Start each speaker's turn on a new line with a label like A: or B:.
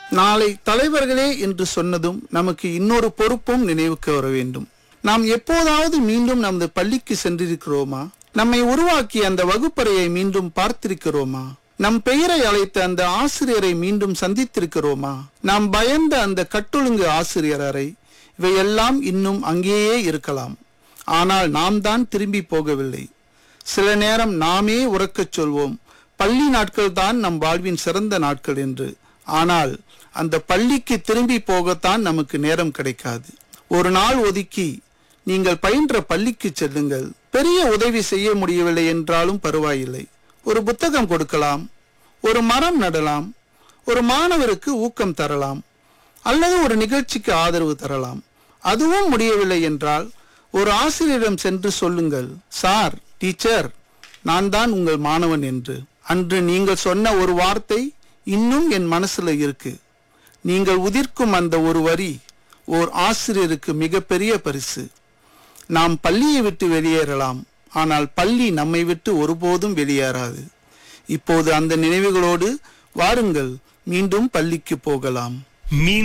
A: நாளை தலைவர்களே என்று சொன்னதும் நமக்கு இன்னொரு பொறுப்பும் நினைவுக்கு வர வேண்டும் நாம் எப்போதாவது மீண்டும் நமது பள்ளிக்கு சென்றிருக்கிறோமா நம்மை உருவாக்கிய அந்த வகுப்பறையை மீண்டும் பார்த்திருக்கிறோமா நம் பெயரை அழைத்த அந்த ஆசிரியரை மீண்டும் சந்தித்திருக்கிறோமா நாம் பயந்த அந்த கட்டொழுங்கு ஆசிரியர் அறை இவையெல்லாம் இன்னும் அங்கேயே இருக்கலாம் ஆனால் நாம் தான் திரும்பி போகவில்லை சில நேரம் நாமே உறக்கச் சொல்வோம் பள்ளி நாட்கள் தான் நம் வாழ்வின் சிறந்த நாட்கள் என்று ஆனால் அந்த பள்ளிக்கு திரும்பி போகத்தான் நமக்கு நேரம் கிடைக்காது ஒரு நாள் ஒதுக்கி நீங்கள் பயின்ற பள்ளிக்கு செல்லுங்கள் பெரிய உதவி செய்ய முடியவில்லை என்றாலும் பரவாயில்லை ஒரு புத்தகம் கொடுக்கலாம் ஒரு மரம் நடலாம் ஒரு மாணவருக்கு ஊக்கம் தரலாம் அல்லது ஒரு நிகழ்ச்சிக்கு ஆதரவு தரலாம் அதுவும் முடியவில்லை என்றால் ஒரு ஆசிரியரிடம் சென்று சொல்லுங்கள் சார் டீச்சர் நான் தான் உங்கள் மாணவன் என்று அன்று நீங்கள் சொன்ன ஒரு வார்த்தை இன்னும் என் மனசுல இருக்கு நீங்கள் உதிர்க்கும் அந்த ஒரு வரி ஓர் ஆசிரியருக்கு மிகப்பெரிய பரிசு நாம் பள்ளியை விட்டு வெளியேறலாம் ஆனால் பள்ளி நம்மை விட்டு ஒருபோதும் வெளியேறாது இப்போது அந்த நினைவுகளோடு வாருங்கள் மீண்டும் பள்ளிக்கு போகலாம்
B: மீன்